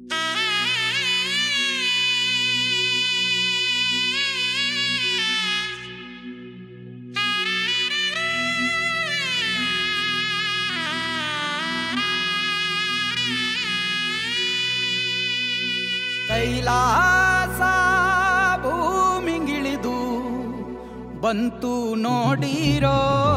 ಕೈಲಾಸ ಭೂಮಿಗಿಳಿದು ಬಂತು ನೋಡಿರೋ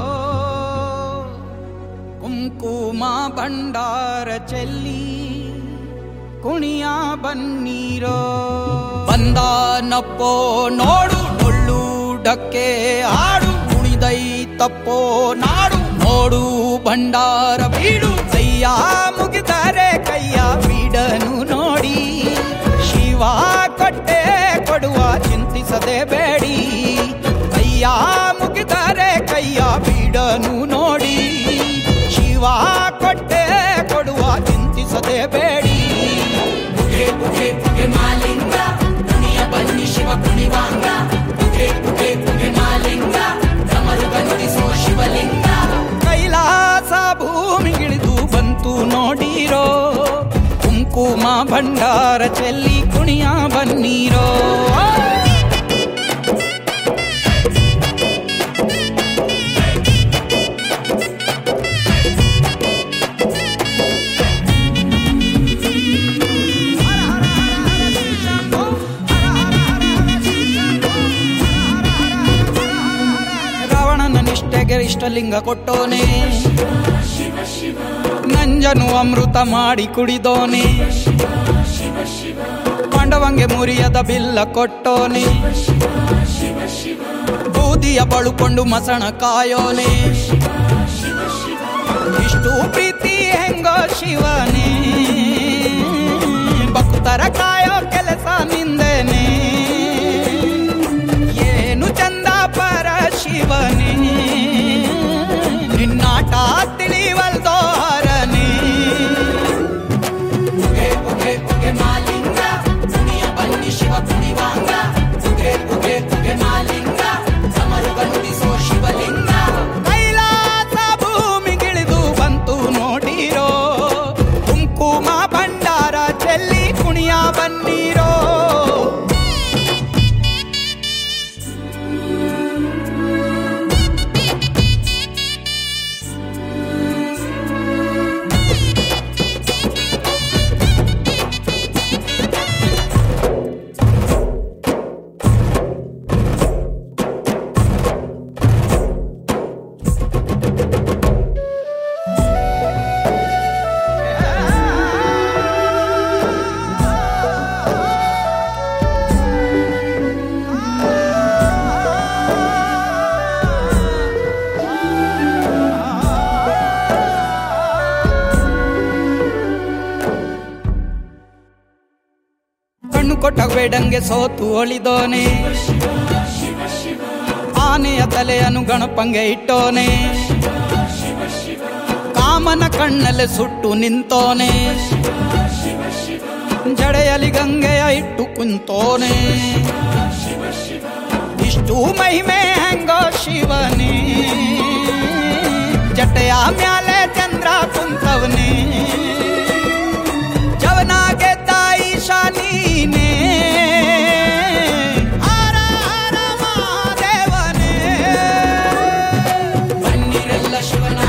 ಕುಂಕುಮ ಭಂಡಾರ ಚೆಲ್ಲಿ ಕುಣಿಯ ಬನ್ನೀರೋ ಬಂದಾನಪ್ಪೋ ನೋಡು ಡೊಳ್ಳು ಡಕ್ಕೆ ಆಡು ಕುಣಿದೈ ತಪ್ಪೋ ನಾಡು ನೋಡು ಭಂಡಾರ ಬೀಡು ಕೈಯ ಮುಗಿದರೆ ಕೈಯ ಬೀಡನು ನೋಡಿ ಶಿವ ಕೊಟ್ಟೆ ಕೊಡುವ ಚಿಂತಿಸದೆ ಬೇಡಿ ಕೈಯ ಮುಗಿದರೆ ಕೈಯ ಬೀಡನು ನೋಡಿ ಶಿವ ಕೊಟ್ಟೆ ಕೊಡುವ ಚಿಂತಿಸದೆ ಬೇಡಿ ಪುಗೆ ಪುಗೆ ಪುಗೆ ಮಾಲಿಂಗ ಕುಣಿಯ ಬನ್ನಿ ಶಿವ ಕುಣಿವಾಂಗ ಪುಗೆ ಪುಗೆ ಪುಗೆ ಮಾಲಿಂಗ ಡಮರು ಬಂದಿಸೋ ಶಿವಲಿಂಗ ಕೈಲಾಸ ಭೂಮಿಗಿಳಿದು ಬಂತು ನೋಡಿರೋ ಕುಂಕುಮ ಭಂಡಾರ ಚೆಲ್ಲಿ ಕುಣಿಯ ಬನ್ನೀರೋ ರಾವಣನ ನಿಷ್ಠೆಗೆ ಇಷ್ಟಲಿಂಗ ಕೊಟ್ಟೋನೆ ನಂಜನು ಅಮೃತ ಮಾಡಿ ಕುಡಿದೋನೆ ಪಾಂಡವಂಗೆ ಮುರಿಯದ ಬಿಲ್ಲ ಕೊಟ್ಟೋನೆ ಬೂದಿಯ ಬಳುಕೊಂಡು ಮಸಣ ಕಾಯೋನೆ ಇಷ್ಟು ಪ್ರೀತಿ ಹೆಂಗೋ ಶಿವನೇ ಭಕ್ತರ ಕಾಯೋ ಕೆಲಸ ನಿಂದೇನೆ ಏನು ಚಂದ ಪರ ಶಿವನೇ ನಿನ್ನಾಟ ತಿಳಿವಲ್ದೋರನೇ ಪುಗೆ ಪುಗೆ ಪುಗೆ ಮಾಲಿಂಗ ಕುಣಿಯ ಬನ್ನಿ ಶಿವ ಕುಣಿವಾಂಗ ಪುಗೆ ಪುಗೆ ಪುಗೆ ಮಾಲಿಂಗ ಡಮರು ಬಂದಿಸೋ ಶಿವಲಿಂಗ ಕೈಲಾಸ ಭೂಮಿಗಿಳಿದು ಬಂತು ನೋಡಿರೋ ಕುಂಕುಮ ಭಂಡಾರ ಚೆಲ್ಲಿ ಕುಣಿಯ ಬನ್ನೀರೋ ಕಣ್ಣು ಕೊಟ್ಟ ಬೇಡಂಗೆ ಸೋತು ಒಳಿದೋನೆ ಆನೆಯ ತಲೆಯನ್ನು ಗಣಪಂಗೆ ಇಟ್ಟೋನೆ ಕಾಮನ ಕಣ್ಣಲ್ಲಿ ಸುಟ್ಟು ನಿಂತೋನೆ ಜಡೆಯಲ್ಲಿ ಗಂಗೆಯ ಇಟ್ಟು ಕುಂತೋನೆ ಇಷ್ಟು ಮಹಿಮೆ ಹೆಂಗೋ ಶಿವನೇ ಜಟೆಯ ಮ್ಯಾಲೆ ಚಂದ್ರ ಕುಂತವನೇ ಜವನಾಗೆ ತಾಯಿ ಶಾನೀನೇ ಹರ ಹರ ಮಹಾದೇವನೇ ಬನ್ನಿರೆಲ್ಲ ಶಿವನ